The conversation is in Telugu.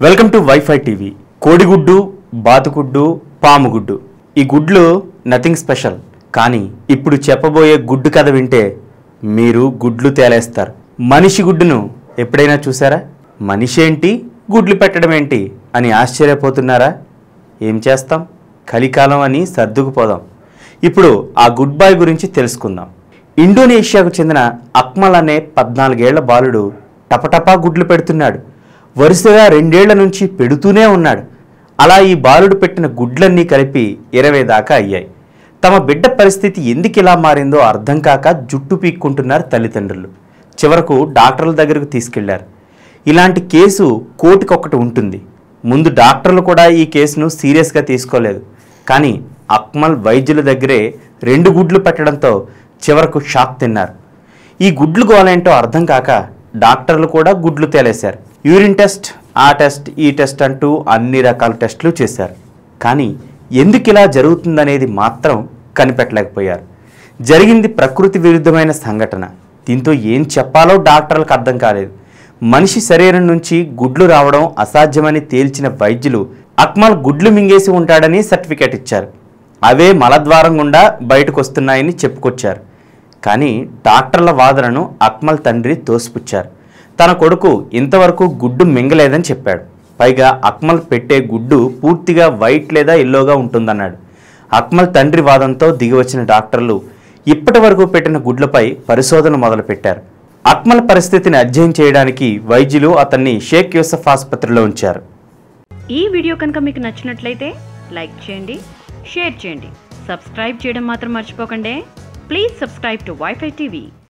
వెల్కమ్ టు వైఫై టీవీ కోడిగుడ్డు బాతుగుడ్డు పాముగుడ్డు ఈ గుడ్లు నథింగ్ స్పెషల్ కానీ ఇప్పుడు చెప్పబోయే గుడ్డు కథ వింటే మీరు గుడ్లు తేలేస్తారు మనిషి గుడ్డును ఎప్పుడైనా చూసారా మనిషి ఏంటి గుడ్లు పెట్టడం ఏంటి అని ఆశ్చర్యపోతున్నారా ఏం చేస్తాం కలికాలం అని సర్దుకుపోదాం ఇప్పుడు ఆ గుడ్ బాయ్ గురించి తెలుసుకుందాం ఇండోనేషియాకు చెందిన అక్మల్ అనే పద్నాలుగేళ్ల బాలుడు టపటపా గుడ్లు పెడుతున్నాడు వరుసగా రెండేళ్ల నుంచి పెడుతూనే ఉన్నాడు అలా ఈ బాలుడు పెట్టిన గుడ్లన్నీ కలిపి ఇరవై దాకా అయ్యాయి తమ బిడ్డ పరిస్థితి ఎందుకు ఇలా మారిందో అర్థం కాక జుట్టు పీక్కుంటున్నారు తల్లిదండ్రులు చివరకు డాక్టర్ల దగ్గరకు తీసుకెళ్లారు ఇలాంటి కేసు కోటికొకటి ఉంటుంది ముందు డాక్టర్లు కూడా ఈ కేసును సీరియస్గా తీసుకోలేదు కానీ అక్మల్ వైద్యుల దగ్గరే రెండు గుడ్లు పెట్టడంతో చివరకు షాక్ తిన్నారు ఈ గుడ్లు గోలేంటో అర్థం కాక డాక్టర్లు కూడా గుడ్లు తేలేశారు యూరిన్ టెస్ట్ ఆ టెస్ట్ ఈ టెస్ట్ అంటూ అన్ని రకాల టెస్టులు చేశారు కానీ ఎందుకు ఇలా జరుగుతుందనేది మాత్రం కనిపెట్టలేకపోయారు జరిగింది ప్రకృతి విరుద్ధమైన సంఘటన దీంతో ఏం చెప్పాలో డాక్టర్లకు అర్థం కాలేదు మనిషి శరీరం నుంచి గుడ్లు రావడం అసాధ్యమని తేల్చిన వైద్యులు అక్మల్ గుడ్లు మింగేసి ఉంటాడని సర్టిఫికేట్ ఇచ్చారు అవే మలద్వారం గుండా బయటకు వస్తున్నాయని చెప్పుకొచ్చారు కానీ డాక్టర్ల వాదనను అక్మల్ తండ్రి తోసిపుచ్చారు తన కొడుకు ఇంతవరకు గుడ్డు మింగలేదని చెప్పాడు పైగా అక్మల్ పెట్టే గుడ్డు పూర్తిగా వైట్ లేదా ఎల్లోగా ఉంటుందన్నాడు అక్మల్ తండ్రి వాదంతో దిగివచ్చిన డాక్టర్లు ఇప్పటి వరకు పెట్టిన గుడ్లపై పరిశోధన మొదలుపెట్టారు అక్మల్ పరిస్థితిని అధ్యయనం చేయడానికి వైద్యులు అతన్ని షేక్ యూసఫ్ ఆసుపత్రిలో ఉంచారు ఈ వీడియో కనుక మీకు నచ్చినట్లయితే లైక్ చేయండి షేర్ చేయండి సబ్స్క్రైబ్ చేయడం మాత్రం మర్చిపోకండి please subscribe to WiFi TV